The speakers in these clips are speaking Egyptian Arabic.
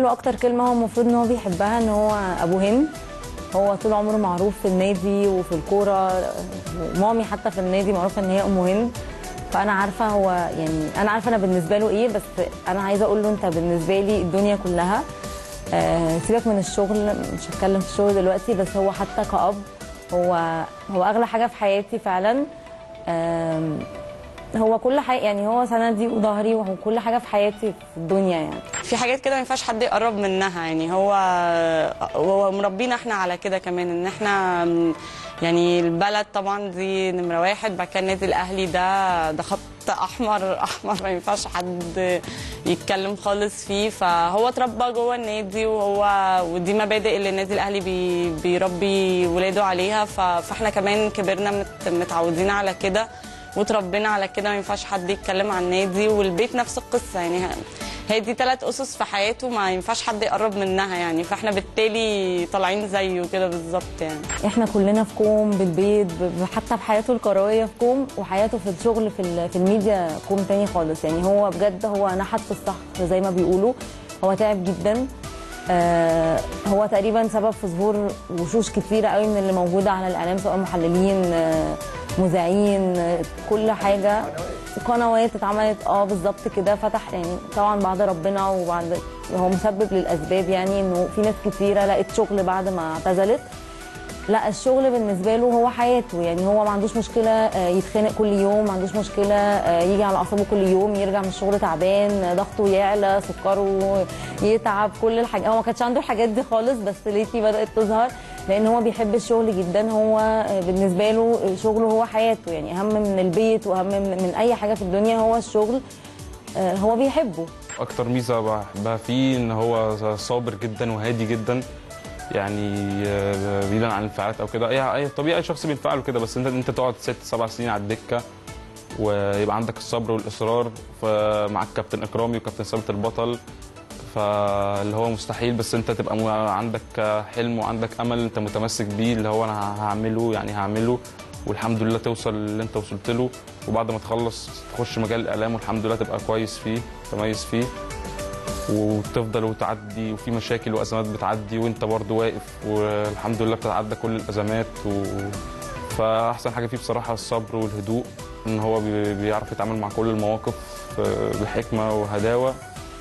له اكتر كلمه هو المفروض ان هو بيحبها ان هو ابو هند هو طول عمره معروف في النادي وفي الكوره ومامي حتى في النادي معروفه ان هي ام هند فانا عارفه هو يعني انا عارفه انا بالنسبه له ايه بس انا عايزه اقول له انت بالنسبه لي الدنيا كلها آه، سيبك من الشغل مش هتكلم في الشغل دلوقتي بس هو حتى كأب هو هو اغلى حاجه في حياتي فعلا آم، هو كل حاجه يعني هو سندي وظهري وهو كل حاجه في حياتي في الدنيا يعني في حاجات كده ما ينفعش حد يقرب منها يعني هو هو مربينا احنا على كده كمان ان احنا م- يعني البلد طبعا دي نمره واحد بعد كده النادي الاهلي ده ده خط احمر احمر ما ينفعش حد يتكلم خالص فيه فهو اتربى جوه النادي وهو ودي مبادئ اللي النادي الاهلي بي بيربي ولاده عليها ف- فاحنا كمان كبرنا مت- متعودين على كده وتربينا على كده ما ينفعش حد يتكلم عن النادي والبيت نفس القصه يعني ه- هي دي ثلاث اسس في حياته ما ينفعش حد يقرب منها يعني فاحنا بالتالي طالعين زيه كده بالظبط يعني احنا كلنا في كوم بالبيت ب- حتى بحياته الكرويه في كوم وحياته في الشغل في ال- في الميديا كوم تاني خالص يعني هو بجد هو نحت في الصخر زي ما بيقولوا هو تعب جدا آه هو تقريبا سبب في ظهور وشوش كتيره قوي من اللي موجوده على الاعلام سواء محللين آه مذيعين آه كل حاجه قنوات اتعملت اه بالظبط كده فتح يعني طبعا بعد ربنا وبعد هو مسبب للاسباب يعني انه في ناس كتيره لقت شغل بعد ما اعتزلت لا الشغل بالنسبه له هو حياته يعني هو ما عندوش مشكله آه، يتخانق كل يوم ما عندوش مشكله آه، يجي على اعصابه كل يوم يرجع من الشغل تعبان آه، ضغطه يعلى سكره يتعب كل الحاجات هو ما كانش عنده الحاجات دي خالص بس ليتي بدات تظهر لان هو بيحب الشغل جدا هو آه، بالنسبه له شغله هو حياته يعني اهم من البيت واهم من من اي حاجه في الدنيا هو الشغل آه، هو بيحبه اكتر ميزه بحبها فيه ان هو صابر جدا وهادي جدا يعني آه، بعيدا عن الانفعالات او كده اي اي طبيعي اي شخص بينفعل وكده بس انت انت تقعد ست سبع سنين على الدكه ويبقى عندك الصبر والاصرار فمعاك كابتن اكرامي وكابتن ثابت البطل فاللي هو مستحيل بس انت تبقى م- عندك حلم وعندك امل انت متمسك بيه اللي هو انا هعمله يعني هعمله والحمد لله توصل اللي انت وصلت له وبعد ما تخلص تخش مجال الاعلام والحمد لله تبقى كويس فيه متميز فيه وتفضل وتعدي وفي مشاكل وازمات بتعدي وانت برضو واقف والحمد لله بتتعدى كل الازمات و... فاحسن حاجه فيه بصراحه الصبر والهدوء ان هو بي- بيعرف يتعامل مع كل المواقف آه، بحكمه وهداوه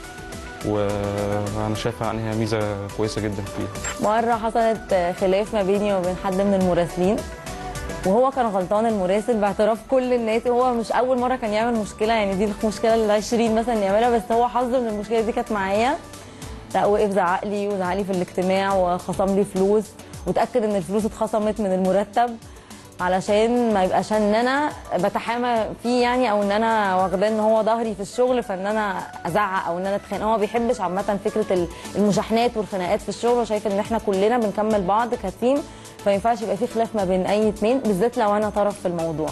وانا شايفها يعني هي ميزه كويسه جدا فيه مرة حصلت خلاف ما بيني وبين حد من المراسلين وهو كان غلطان المراسل باعتراف كل الناس هو مش أول مرة كان يعمل مشكلة يعني دي المشكلة ال 20 مثلا يعملها بس هو حظه إن المشكلة دي كانت معايا لا وقف زعق لي وزعق لي في الاجتماع وخصم لي فلوس وتأكد إن الفلوس اتخصمت من المرتب علشان ما يبقاش ان انا بتحامى فيه يعني او ان انا واخداه ان هو ظهري في الشغل فان انا ازعق او ان انا اتخانق هو ما بيحبش عامه فكره ال- المشاحنات والخناقات في الشغل وشايف ان احنا كلنا بنكمل بعض كتيم فما ينفعش يبقى في خلاف ما بين اي اتنين بالذات لو انا طرف في الموضوع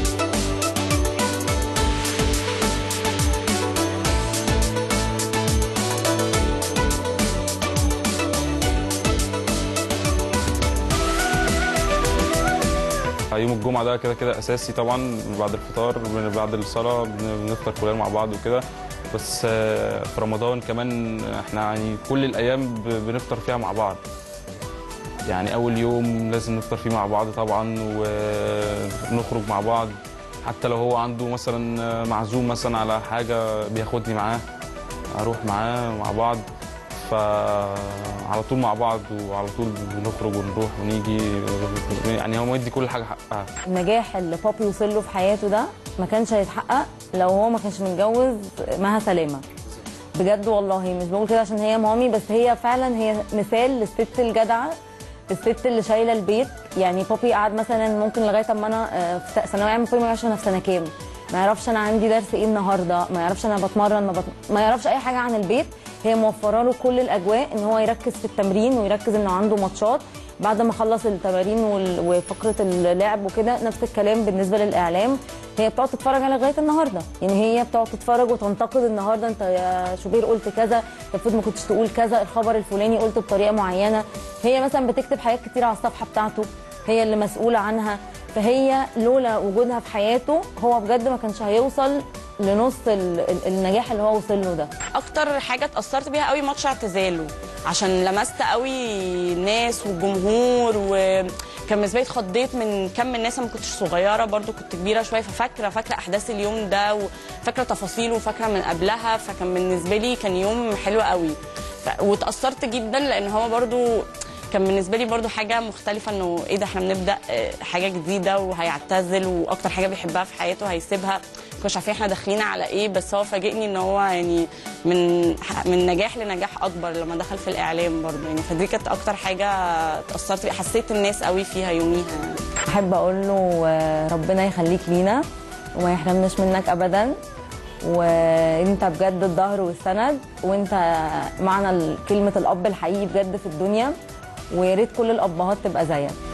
يوم الجمعه ده كده كده اساسي طبعا بعد الفطار بن- بعد الصلاه بن- بنفطر كلنا مع بعض وكده بس آه، في رمضان كمان احنا يعني كل الايام ب- بنفطر فيها مع بعض يعني اول يوم لازم نفطر فيه مع بعض طبعا ونخرج مع بعض حتى لو هو عنده مثلا معزوم مثلا على حاجه بياخدني معاه اروح معاه مع بعض فعلى طول مع بعض وعلى طول بنخرج ونروح ونيجي يعني هو مدي كل حاجه حقها النجاح اللي بابي وصل له في حياته ده ما كانش هيتحقق لو هو ما كانش متجوز مها سلامه بجد والله مش بقول كده عشان هي مامي بس هي فعلا هي مثال للست الجدعه الست اللي شايله البيت يعني بابي قعد مثلا ممكن لغايه اما انا آه، في ثانويه عامه بابي ما يعرفش انا في سنه كام ما يعرفش انا عندي درس ايه النهارده ما يعرفش انا بتمرن ما, بت... ما يعرفش اي حاجه عن البيت هي موفره له كل الاجواء ان هو يركز في التمرين ويركز انه عنده ماتشات بعد ما خلص التمارين وال- وفقره اللعب وكده نفس الكلام بالنسبه للاعلام هي بتقعد تتفرج على لغايه النهارده يعني هي بتقعد تتفرج وتنتقد النهارده انت يا شوبير قلت كذا انت المفروض ما كنتش تقول كذا الخبر الفلاني قلته بطريقه معينه هي مثلا بتكتب حاجات كتير على الصفحه بتاعته هي اللي مسؤوله عنها فهي لولا وجودها في حياته هو بجد ما كانش هيوصل لنص ال- ال- النجاح اللي هو وصل له ده اكتر حاجه اتاثرت بيها قوي ماتش اعتزاله عشان لمست قوي الناس والجمهور وكان بالنسبه لي اتخضيت من كم الناس أنا ما كنتش صغيره برضو كنت كبيره شويه ففاكره فاكره احداث اليوم ده وفاكره تفاصيله وفاكره من قبلها فكان بالنسبه لي كان يوم حلو قوي ف... واتاثرت جدا لان هو برضو كان بالنسبه لي برضو حاجه مختلفه انه ايه ده احنا بنبدا آه، حاجه جديده وهيعتزل واكتر حاجه بيحبها في حياته هيسيبها كناش عارفين احنا داخلين على ايه بس هو فاجئني ان هو يعني من من نجاح لنجاح اكبر لما دخل في الاعلام برضو يعني فدي كانت اكتر حاجه اتاثرت بيها حسيت الناس قوي فيها يوميها يعني. احب اقول له آه، ربنا يخليك لينا وما يحرمناش منك ابدا وانت بجد الظهر والسند وانت معنى ال- كلمه الاب الحقيقي بجد في الدنيا ويا ريت كل الابهات تبقى زيك